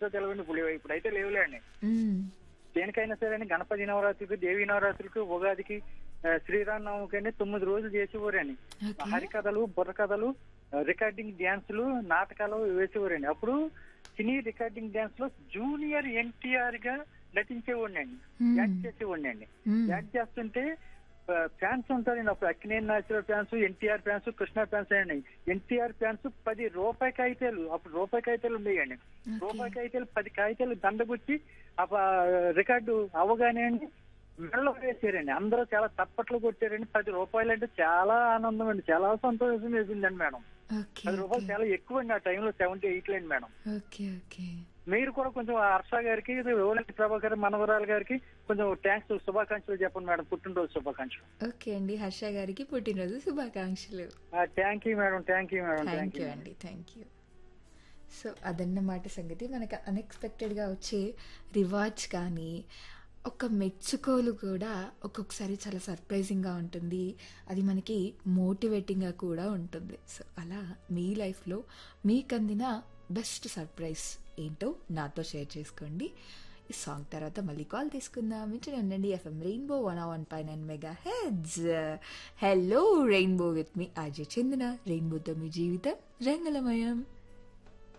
ఏంటో తెలియదు ఇప్పుడు ఇప్పుడైతే లేవులేండి మ్మ్. దేనికైనా సరే అండి, గణపతి నవరాత్రికి దేవి నవరాత్రికి ఉగాదికి ఆ, శ్రీరామనవమికి అండి తొమ్మిది రోజులు చేసేవారండి ఓకే హరికథలు బుర్రకథలు ఆ, రికార్డింగ్ డ్యాన్సులు నాటకాలు వేసేవారండి అప్పుడు సినీ రికార్డింగ్ డ్యాన్స్ లో జూనియర్ ఎన్టీఆర్ గా నటించేవాడిని మ్మ్. యాక్ట్ చేసేవాడిని అండి మ్మ్. యాక్ట్ చేస్తుంటే ఫ్యాన్స్ ఉంటారండి అప్పుడు Akkineni natural fans NTR fans Krishna fans అండి ఎన్టీఆర్ ఫ్యాన్స్ పది రూపాయి కాగితాలు అప్పుడు రూపాయి కాగితాలు ఉండేయండి ఓకే. రూపాయి కాగితాలు పది కాగితాలు దండగుచ్చి ఆ ప- రికార్డు అవగానే అండి మెడలో వేసారండి అందరూ చాలా తప్పట్లు కొట్టారండి పది రూపాయలు అంటే చాలా ఆనందం అండి చాలా సంతోషం వేసిందండి మేడం ఓకే పది రూపాయలు ఓకే. చాలా ఎక్కువ అండి ఆ టైంలో సెవెంటీ ఎయిట్ లేండి మేడం ఓకే ఓకే మీరు కూడా కొంచెం ఆ హర్ష గారికి ఓలంటి ప్రభాకర్ మనవరాలు గారికి కొంచెం థ్యాంక్స్ శుభాకాంక్షలు చెప్పండి మేడం పుట్టినరోజు శుభాకాంక్షలు ఓకే అండి హర్ష గారికి పుట్టినరోజు శుభాకాంక్షలు thank you madam thank you madam thank thank you you అండి థ్యాంక్ యూ సో అదన్నమాట సంగతి మనకు అన్ఎక్స్పెక్టెడ్గా వచ్చే రివార్డ్స్ కానీ ఒక మెచ్చుకోలు కూడా ఒక్కొక్కసారి చాలా సర్ప్రైజింగ్గా ఉంటుంది అది మనకి మోటివేటింగ్గా కూడా ఉంటుంది సో అలా మీ లైఫ్లో మీకు అందిన బెస్ట్ సర్ప్రైజ్ ఏంటో నాతో షేర్ చేసుకోండి ఈ సాంగ్ తర్వాత మళ్ళీ కాల్ తీసుకుందాం వింటూనే ఉండండి ఎఫ్ఎం రెయిన్బో వన్ వన్ పై nine mega hits hello rainbow with me Ajay Chandana రెయిన్బోతో మీ జీవితం రంగులమయం